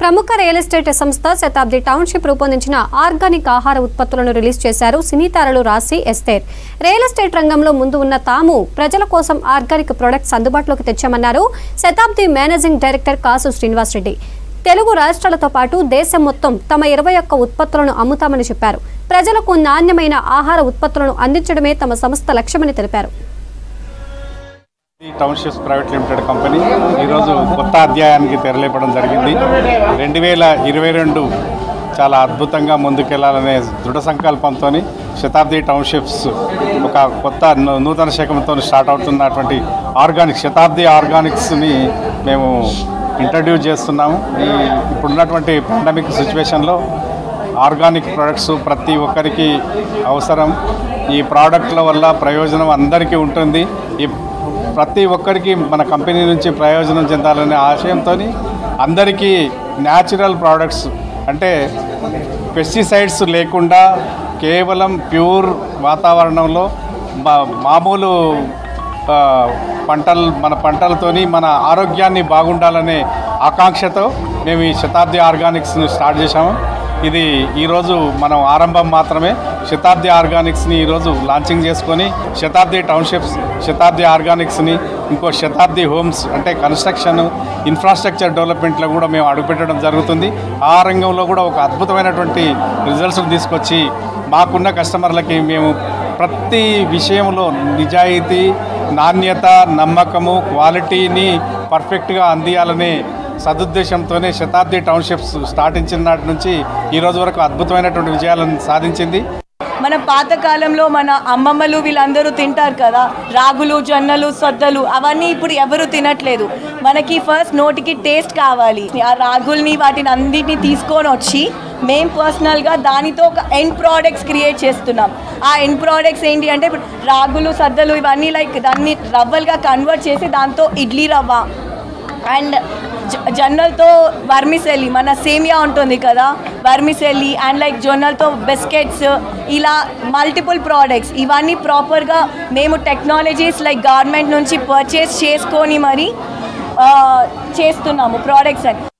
ప్రముఖ real estate సంస్థ శతాబ్ది township రూపొందించిన ఆర్గానిక్ ఆహార ఉత్పత్తులను రిలీజ్ చేశారు సినీ తారలు రాశి ఎస్తేర్ రియల్ ఎస్టేట్ రంగంలో ముందు ఉన్న తాము ప్రజల కోసం ఆర్గానిక్ ప్రొడక్ట్స్ అందుబాటులోకి తెచ్చామన్నారు శతాబ్ది మేనేజింగ్ డైరెక్టర్ కాసు శ్రీనివాస్ రెడ్డి తెలుగు రాష్ట్రాలతో పాటు దేశం మొత్తం తమ ఇరవై ఒక్క ఉత్పత్తులను అమ్ముతామని చెప్పారు ప్రజలకు నాణ్యమైన ఆహార ఉత్పత్తులను అందించడమే తమ సంస్థ లక్ష్యమని తెలిపారు ఈ టౌన్షిప్స్ ప్రైవేట్ లిమిటెడ్ కంపెనీ ఈరోజు కొత్త అధ్యాయానికి తెరలేపడం జరిగింది రెండు వేల ఇరవై రెండు చాలా అద్భుతంగా ముందుకెళ్లాలనే దృఢ సంకల్పంతో శతాబ్ది టౌన్షిప్స్ ఒక కొత్త నూ- నూతన శకంతో స్టార్ట్ అవుతున్నటువంటి ఆర్గానిక్ శతాబ్ది ఆర్గానిక్స్ని మేము ఇంట్రడ్యూస్ చేస్తున్నాము ఈ ఇప్పుడున్నటువంటి పాండమిక్ సిచ్యువేషన్లో ఆర్గానిక్ ప్రొడక్ట్స్ ప్రతి ఒక్కరికి అవసరం ఈ ప్రోడక్ట్ల వల్ల ప్రయోజనం అందరికీ ఉంటుంది ఈ ప్రతి ఒక్కరికి మన కంపెనీ నుంచి ప్రయోజనం చెందాలనే ఆశయంతో అందరికీ న్యాచురల్ ప్రోడక్ట్స్ అంటే పెస్టిసైడ్స్ లేకుండా కేవలం ప్యూర్ వాతావరణంలో మా- మామూలు ఆ, పంటలు మన పంటలతోని మన ఆరోగ్యాన్ని బాగుండాలనే ఆకాంక్షతో మేము ఈ శతాబ్ది ఆర్గానిక్స్ని స్టార్ట్ చేశాము ఇది ఈరోజు మనం ఆరంభం మాత్రమే శతాబ్ది ఆర్గానిక్స్ని ఈరోజు లాంచింగ్ చేసుకొని శతాబ్ది టౌన్షిప్స్ శతాబ్ది ఆర్గానిక్స్ని ఇంకో శతాబ్ది హోమ్స్ అంటే కన్స్ట్రక్షన్ ఇన్ఫ్రాస్ట్రక్చర్ డెవలప్మెంట్లో కూడా మేము అడుగుపెట్టడం జరుగుతుంది ఆ రంగంలో కూడా ఒక అద్భుతమైనటువంటి రిజల్ట్స్ తీసుకొచ్చి మాకున్న కస్టమర్లకి మేము ప్రతి విషయంలో నిజాయితీ నాణ్యత నమ్మకము క్వాలిటీని పర్ఫెక్ట్గా అందియాలనే సదుద్దేశంతోనే శతాబ్ది టౌన్షిప్స్ స్టార్టించిన నాటి నుంచి ఈ రోజు వరకు అద్భుతమైనటువంటి విజయాలను సాధించింది మన పాతకాలంలో మన అమ్మమ్మలు వీళ్ళందరూ తింటారు కదా రాగులు జొన్నలు సొద్దలు అవన్నీ ఇప్పుడు ఎవరు తినట్లేదు మనకి ఫస్ట్ నోటికి టేస్ట్ కావాలి ఆ రాగుల్ని వాటిని అన్నిటిని తీసుకొని వచ్చి మేం పర్సనల్గా దానితో ఒక ఎండ్ ప్రోడక్ట్స్ క్రియేట్ చేస్తున్నాం ఆ ఎండ్ ప్రోడక్ట్స్ ఏంటి అంటే ఇప్పుడు రాగులు సద్దలు ఇవన్నీ లైక్ దాన్ని రవ్వలుగా కన్వర్ట్ చేసి దాంతో ఇడ్లీ రవ్వ అండ్ జ- జొన్నలతో వర్మిసెల్లి మన సేమియా ఉంటుంది కదా వర్మిసెల్లి అండ్ లైక్ జొన్నలతో బిస్కెట్స్ ఇలా మల్టిపుల్ ప్రోడక్ట్స్ ఇవన్నీ ప్రాపర్గా మేము టెక్నాలజీస్ లైక్ గవర్నమెంట్ నుంచి పర్చేస్ చేసుకొని మరి ఆ, చేస్తున్నాము ప్రోడక్ట్స్ అని